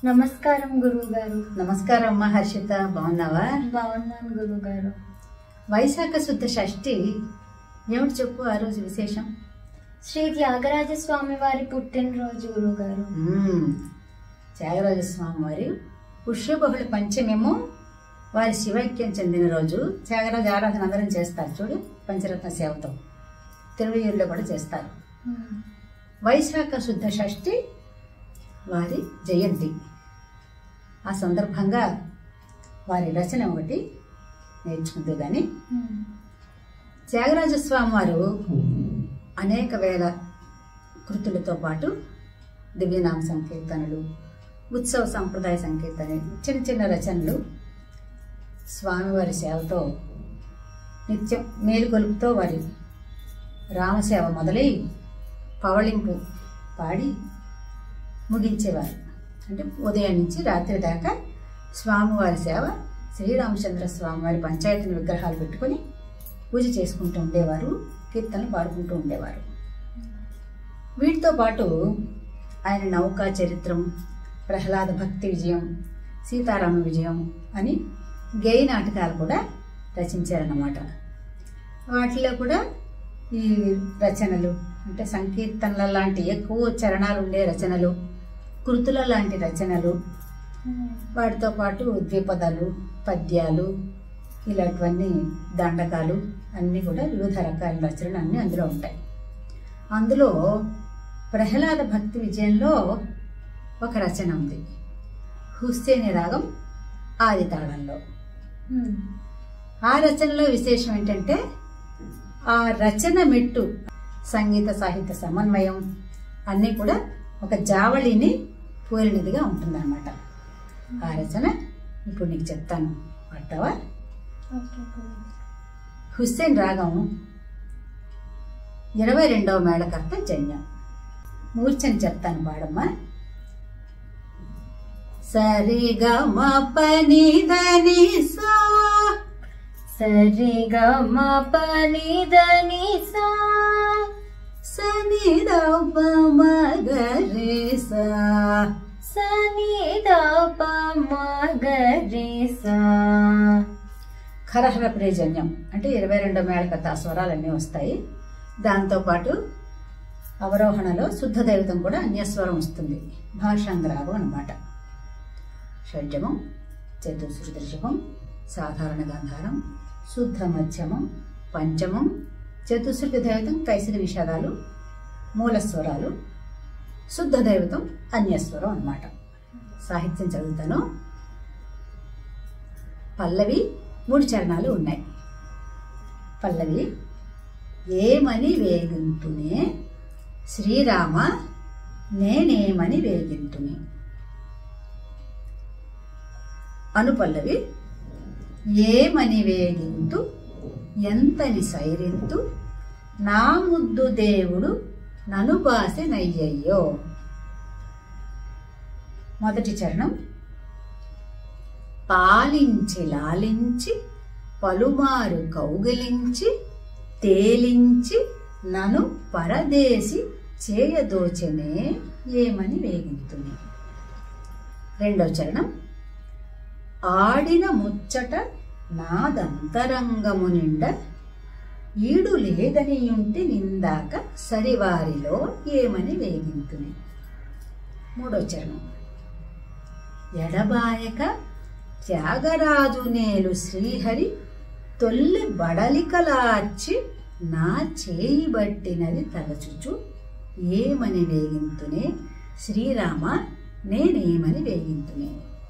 నమస్కారం గురువు గారు నమస్కారం అమ్మ హర్షిత బాగున్నావా బాగున్నాను గురువు గారు వైశాఖ శుద్ధ షష్ఠి ఏమిటి చెప్పు ఆ రోజు విశేషం శ్రీ త్యాగరాజ స్వామి వారి పుట్టినరోజు గురువు గారు మ్మ్. త్యాగరాజ స్వామి వారి పుష్యబహుళ పంచమేమో వారి శివైక్యం చెందిన రోజు త్యాగరాజ ఆరాధన అందరం చేస్తారు చూడు పంచరత్న సేవతో తిరువయ్యూరులో కూడా చేస్తారు వైశాఖ శుద్ధ షష్ఠి వారి జయంతి ఆ సందర్భంగా వారి రచన ఒకటి నేర్చుకుంటూ కానీ త్యాగరాజ స్వామి వారు అనేక వేల కృతులతో పాటు దివ్యనామ సంకీర్తనలు ఉత్సవ సంప్రదాయ సంకీర్తనలు చిన్న చిన్న రచనలు స్వామివారి సేవతో నిత్యం మేలుకొలుపుతో వారి రామసేవ మొదలై పవళింపు పాడి ముగించేవారు అంటే ఉదయం నుంచి రాత్రి దాకా స్వామివారి సేవ శ్రీరామచంద్ర స్వామివారి పంచాయతీ విగ్రహాలు పెట్టుకొని పూజ చేసుకుంటూ ఉండేవారు కీర్తనలు పాడుకుంటూ ఉండేవారు వీటితో పాటు ఆయన నౌకా చరిత్రం ప్రహ్లాద భక్తి విజయం సీతారామ విజయం అని గేయ నాటకాలు కూడా రచించారన్నమాట వాటిలో కూడా ఈ రచనలు అంటే సంకీర్తనల లాంటి ఎక్కువ చరణాలు ఉండే రచనలు కృతుల లాంటి రచనలు వాటితో పాటు ద్విపదాలు పద్యాలు ఇలాంటివన్నీ దండకాలు అన్నీ కూడా వివిధ రకాల రచనలు అన్నీ అందులో ఉంటాయి అందులో ప్రహ్లాద భక్తి విజయంలో ఒక రచన ఉంది హుస్సేని రాగం ఆది తాళంలో ఆ రచనలో విశేషం ఏంటంటే ఆ రచన మెట్టు సంగీత సాహిత్య సమన్వయం అన్నీ కూడా ఒక జావళిని పోలినదిగా ఉంటుందన్నమాట ఆ రచన ఇప్పుడు నీకు చెప్తాను పట్టావా హుస్సేన్ రాగం ఇరవై రెండవ మేళకర్త జన్యం మూర్ఛని చెప్తాను పాడమ్మా సరిగా మా పని దని సా సరి గ మ పని దని సా సని దప మగరి సా సని ద ప మ గ రి సా ఖరహర ప్రేజన్యం అంటే ఇరవై రెండో మేళకర్త ఆ స్వరాలన్నీ వస్తాయి దాంతోపాటు అవరోహణలో శుద్ధ దైవతం కూడా అన్యస్వరం వస్తుంది భాషాంగరాగం అన్నమాట షడ్జమం చతుశ్రుతి రిషభం సాధారణ గంధారం శుద్ధ మధ్యమం పంచమం చతుశ్రుతి దైవతం కైసిరి విషాదాలు మూల స్వరాలు శుద్ధ దైవతం అన్యస్వరం అన్నమాట సాహిత్యం చదువుతాను పల్లవి మూడు చరణాలు ఉన్నాయి పల్లవి ఏమని వేగింతునే శ్రీరామ నేనేమని వేగింతుని అనుపల్లవి ఏమని వేగింతు ఎంతని సైరింతు నా ముద్దు దేవుడు నను బాసి నయ్యయ్యో మొదటి చరణం పాలించి లాలించి పలుమారు కౌగిలించి తేలించి నను పరదేశి చేయదోచెనే ఏమని వేగింతుని రెండో చరణం ఆడిన ముచ్చట నాదంతరంగము నిండ ఈడు లేదనియుంటి నిందాక సరివారిలో ఏమని వేగింతుని మూడో చరణం ఎడబాయక త్యాగరాజు నేలు శ్రీహరి తొల్లి బడలికలార్చి నా చేయి బట్టినది తలచుచు ఏమని వేగింతునే శ్రీరామ నేనేమని వేగింతునే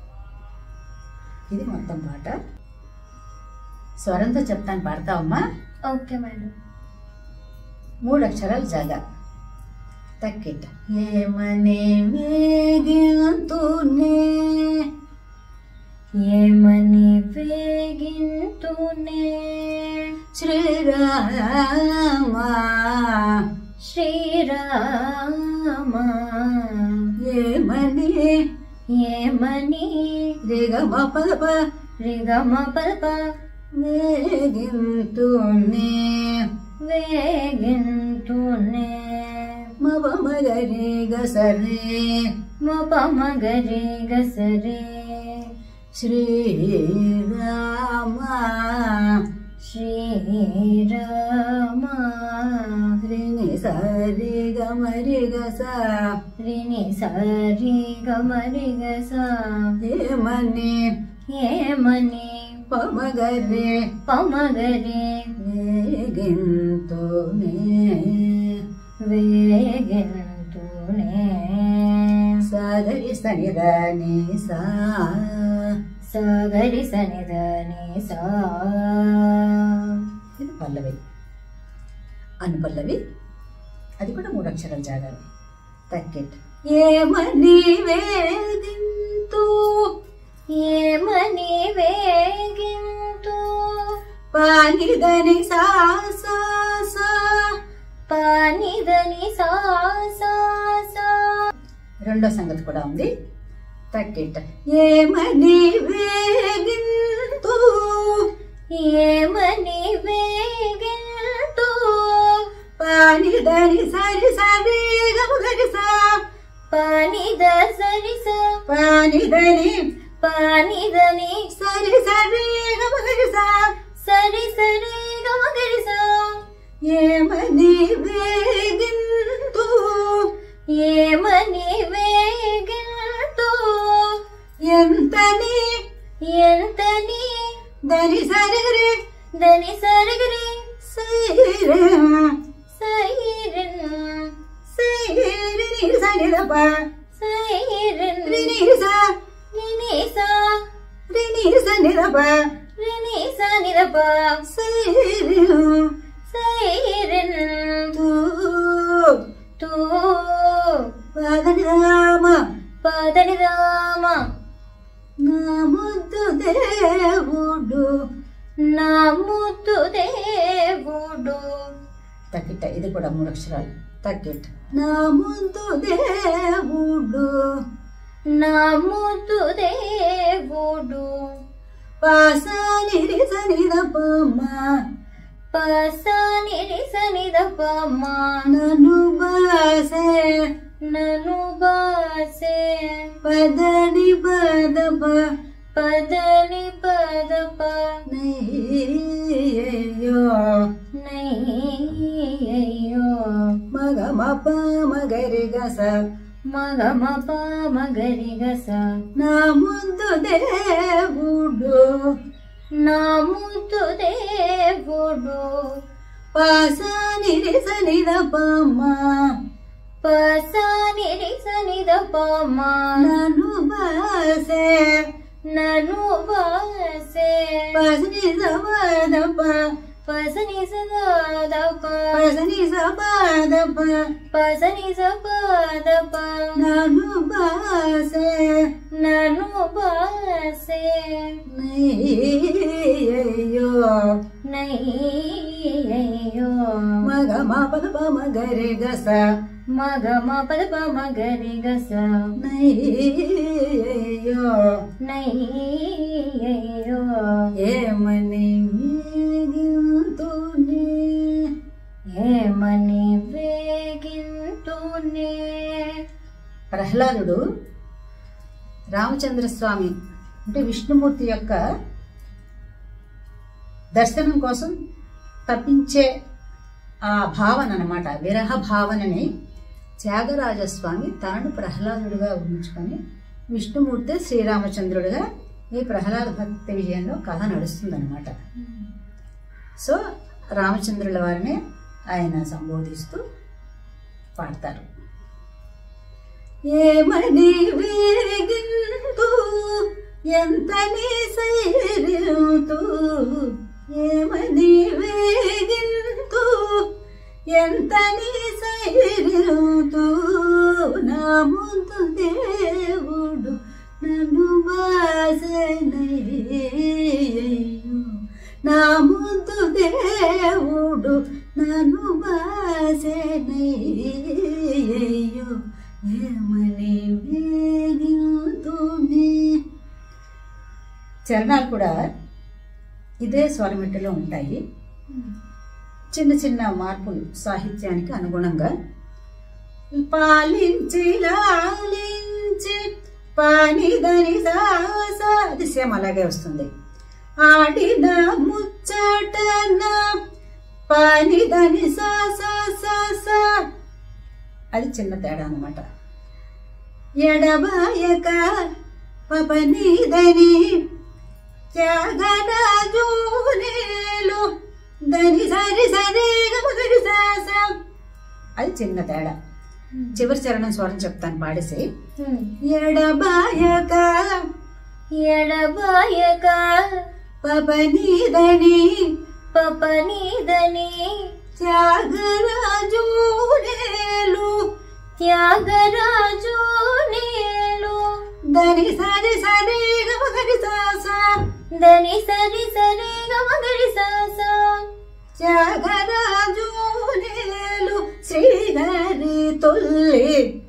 ఇది మొత్తం పాట స్వరంతో చెప్తాను పాడతావమ్మా ఓకే మేడం మూడు అక్షరాలు జగ తక్కిట ఏమనే వేగింతునే ఏమని వేగింతునే శ్రీరామ శ్రీరామ ఏమని ఏమని రిగమ పదప రిగమ పల్ప వేగింతునే వేగింతునే మవ మగరి గసరే మప మగరే గసరే శ్రీరామ శ్రీరామ రిని సరి గమరి గస రిని సరి గమరి గస ఏమని ఏమని పమగరే పమగరే వేగింతునే వేగంతునే సగరి సనిదని సా సగరి సనిదని సా ఇది పల్లవి అనుపల్లవి అది కూడా మూడు అక్షరాలు జాగాలి తక్కెట్ ఏమని వేగింతు ఏమని వేగింతు పానిదని సా సా సా పానిదని సా సా సా రెండో సంగతి కూడా ఉంది తక్కెట్ ఏమని వేగింతు ఏమని వేగింతు పానిదని సరి సరి గమగరి సా పానిద సరి స పానిదని పానిదని సరి సరి గమగరి సా సరి సరి గమగరి సా ఏమని వేగింతు ఏమని వేగింతు ఎంతని ఎంతని దని సరిగరి దని సరిగరి సైరే సైరన్ సైరి సనిదప సైరన్ రినిసా నినిసా రినిస నిదప నినిసా నిరప సైరి సైరన్ తూ తూ పదని రామ పదని రామ నా ముద్దు దేవుడు నా ముద్దు దేవుడు తక్కిట ఇది కూడా మూడు అక్షరాలు తక్కిట నా ముద్దు దేవుడు నా ముద్దు దేవుడు పాసాని సనిదపమ్మ పసని నిసనిదపమ్మ నన్ను బాసే నను బాసే పదని పదప పదని పదప నయ్యో నయ్యో మగ మప మగరి గస మగమ మగరి గస నా ముందు దేవుడు నా ముద్దు దేవుడు పాసాని సనిదపమ్మ పసని నిసనిదపమ్మ నన్ను బాసే నను బాసే పసని సపదప పసని సదాదప పసని సపదప పసని సపదప నన్ను బాసే నను బాసే నయ్యో నయ్యో మగ మపదప మగరి గస మగమ పదప మగరి గస నయ్యో నయ్యో ఏమని వేగింతునే ఏమని వేగింతూనే ప్రహ్లాదుడు రామచంద్రస్వామి అంటే విష్ణుమూర్తి యొక్క దర్శనం కోసం తప్పించే ఆ భావన అన్నమాట విరహ భావనని త్యాగరాజస్వామి తనను ప్రహ్లాదుడిగా ఊహించుకొని విష్ణుమూర్తి శ్రీరామచంద్రుడిగా ఈ ప్రహ్లాద భక్తి విజయంలో కథ నడుస్తుందన్నమాట సో రామచంద్రుల వారిని ఆయన సంబోధిస్తూ పాడతారు ఏమని వేగింతు ఎంతని సైరింతు ఏమని వేగింతు ఎంతని సైరింతు నా ముందు దేవుడు నన్ను బాసనయ్యో నా ముందు దేవుడు నన్ను బాసనయ్యో ఏమని వేగింతునే చరణాలు కూడా ఇదే స్వరమిట్టలో ఉంటాయి చిన్న చిన్న మార్పులు సాహిత్యానికి అనుగుణంగా పాలించి లాలించి పాలించి పానిదని సాస అది సేమ్ అలాగే వస్తుంది ఆడిన ముచ్చటన పానిదని సా సా సా సా అది చిన్న తేడా అనమాట ఎడబాయక పపనీదని త్యాగరాజు నేలు దని సరి సరి గమగరి సాస అది చిన్న తేడా చివరి చరణం స్వరం చెప్తాను పాడేసి ఎడబాయక ఎడబాయక పపనీదని పపనీదని త్యాగరాజు నేలు త్యాగరాజు నేలు దని సరి సరి గమగరి సాస దని సరి సరి గమగరి సాస త్యాగరాజు నేలు శ్రీహరి తొల్లి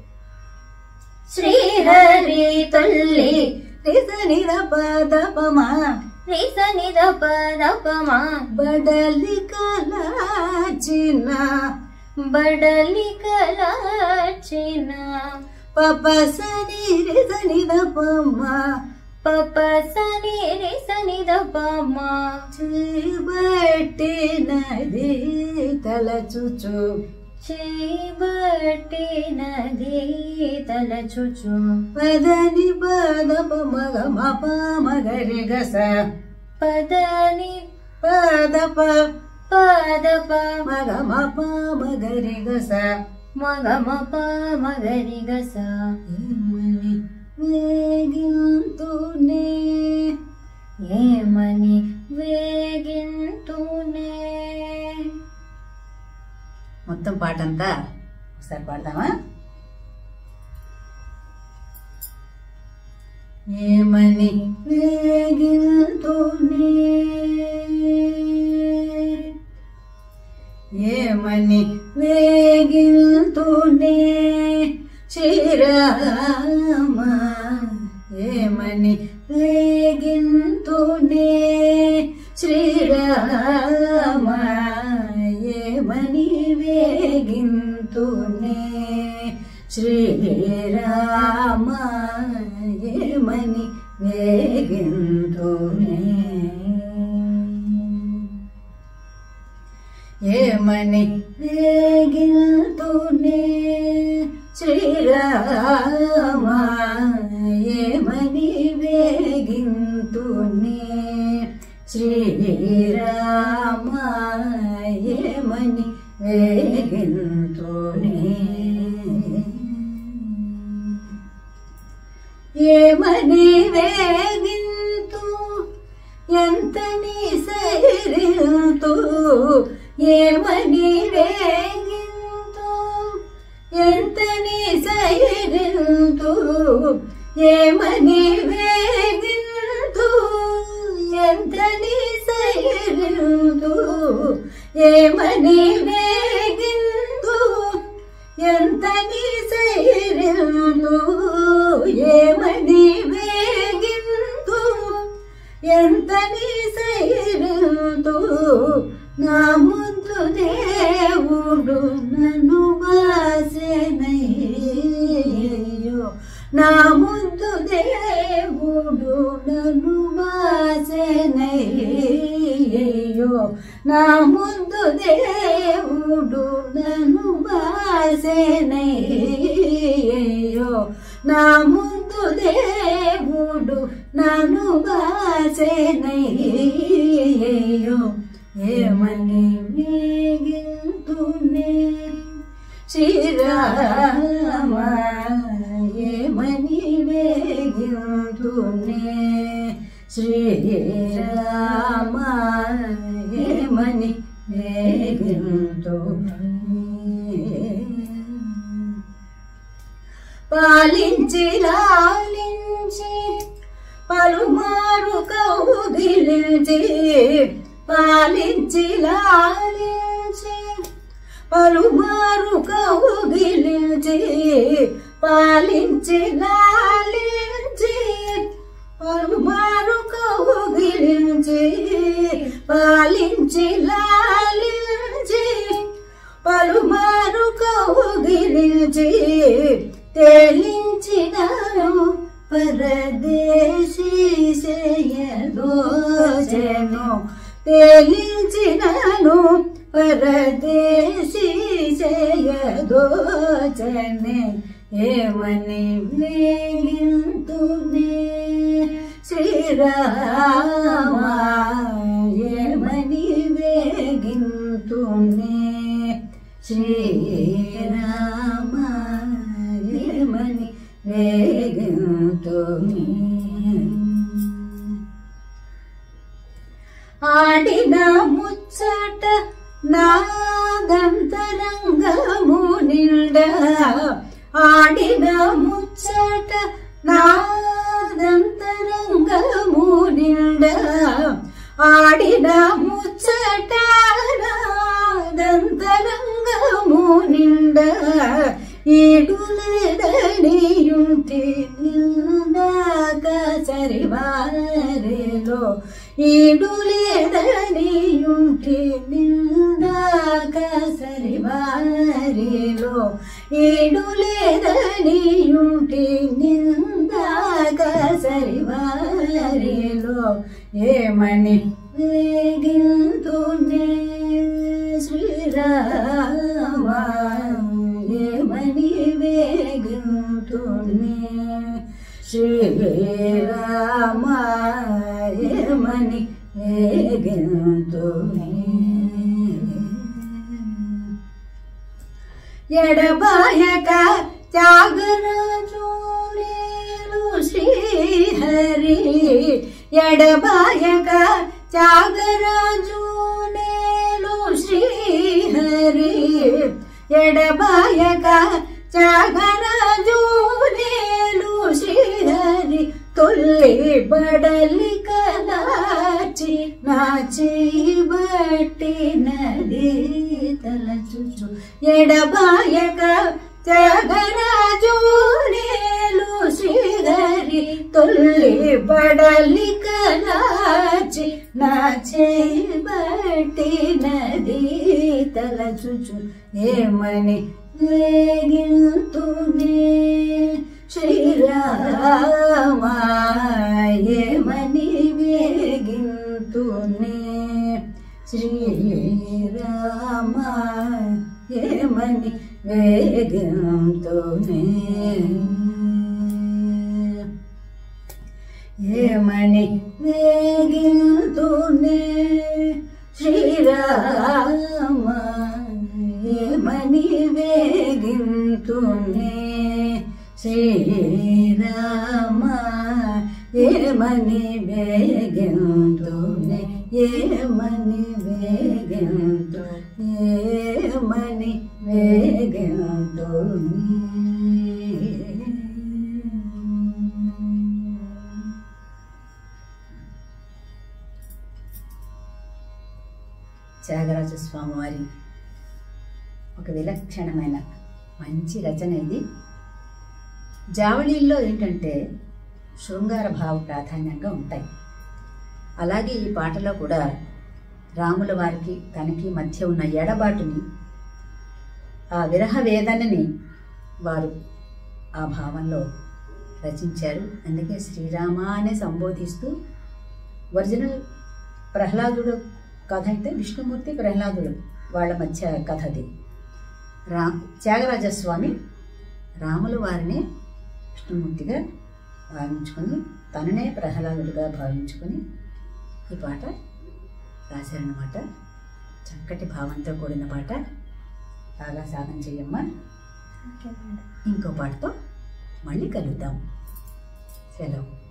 శ్రీహరి తొల్లి రిసనిద పదపమా రిస నిద పదపమా బడలి కలాచిన బడలి కలాచిన పపసని రిసనిద పమ పప సని రిస నిద పమా చేబట్టి నది తలచుచు చేయబట్టి నది తలచుచు పదని పదప మగ మప మగరి గస పదని పదప పదప మగ మప మగరి గస మగ మప మగరి గస ఏమని వేగింతునే ఏమని వేగింటూనే మొత్తం పాట అంతా ఒకసారి పాడదామా ఏమని వేగింతునే ఏమని వేగింతునే శ్రీరామ ఏమని వేగింతునే శ్రీరామ ఏమని వేగింతునే శ్రీరామ ఏమని వేగింతునే ఏమని వేగింతునే శ్రీరామ ఏమని వేగింతునే శ్రీరామ ఏమని వేగింతునే ఏమని వేగింతు ఎంతని సైరింతు ఏమని వేగింతు ఎంతని సైరింతు ఏమని వేగింతు ఎంతని సైరింతు ఏమని వేగింతు ఎంతని సైరింతు ఏమని వేగింతు ఎంతని సైరింతు నా ముందు దేవుడు నన్ను బాసెనయ్యో నా ముందు దేవుడు నన్ను బాసెనయ్యో నా ముందు దేవుడు నన్ను బాసెనయ్యో నా ముందు దేవుడు నన్ను బాసెనయ్యో ఏమని వేగింతునే శ్రీరామ ఏమని వేగింతునే శ్రీరామ ఏమని వేగింతునే పాలించి లాలించి పలుమారు కౌగిలించి పాలించి లాలించి పలుమారు కౌగిలించి పాలించి లాలించి పలుమారు కౌగిలించి పాలించి లాలించి పలుమారు కౌగిలించి తేలించినను పరదేశీ చేయదోచెను తేలించినను పరదేశీ చేయదోచనే ఏమని వేగింతునే శ్రీరామ ఏమని వేగింతునే శ్రీరామ ఏమని వేగింతునే ఆడిన ముచ్చట నాదంతరంగము నిండ ఆడిన ముచ్చట నాదంతరంగము నిండ ఆడిన ముచ్చట నాదంతరంగము నిండ ఈడులేదనియుంటి నిందాక సరివారేలో ఈడులేదనియుంటి నిందాక సరివారేలో ఈడులేదనియుంటి నిందాక సరివారేలో ఏమని వేగింతునే శ్రీరామ ఏమని వేగింతునే శ్రీరామ ఏమని వేగింతునే ఎడబాయక త్యాగరాజు నేను శ్రీహరి ఎడబాయక త్యాగరాజు నేను శ్రీహరి ఎడబాయక త్యాగరాజు నేను శ్రీహరి తొల్లి బడలి కదాచి నాచి బట్టి నది తలచుచు ఎడబాయక త్యాగరాజు నేను శ్రీహరి తొల్లి బడలి కలాచి నాచే బట్టి నది తలచుచు ఏమని వేగింతునే శ్రీరామ ఏమని వేగింతునే శ్రీరామ ఏమని వేగంతోనే ఏమని వేగింతూనే శ్రీరామ ఏమని వేగింతూనే శ్రీరామ ఏమని వేగింతూనే ఏమని వేగింతు ఏమని వేగింతూనే త్యాగరాజ స్వామి వారి ఒక విలక్షణమైన మంచి రచన ఇది జావళీల్లో ఏంటంటే శృంగార భావ ప్రాధాన్యంగా ఉంటాయి అలాగే ఈ పాటలో కూడా రాముల వారికి తనకి మధ్య ఉన్న ఎడబాటుని ఆ విరహ వేదనని వారు ఆ భావంలో రచించారు అందుకే శ్రీరామ అనే సంబోధిస్తూ ఒరిజినల్ ప్రహ్లాదుడు కథ అయితే విష్ణుమూర్తి ప్రహ్లాదుడు వాళ్ళ మధ్య కథ అది రా త్యాగరాజస్వామి రాముల వారిని విష్ణుమూర్తిగా భావించుకొని తననే ప్రహ్లాదుడిగా భావించుకొని ఈ పాట రాశారన్నమాట చక్కటి భావంతో కూడిన పాట బాగా సాధన చెయ్యమ్మా ఓకే మేడం ఇంకో పాటతో మళ్ళీ కలుద్దాం సెలవు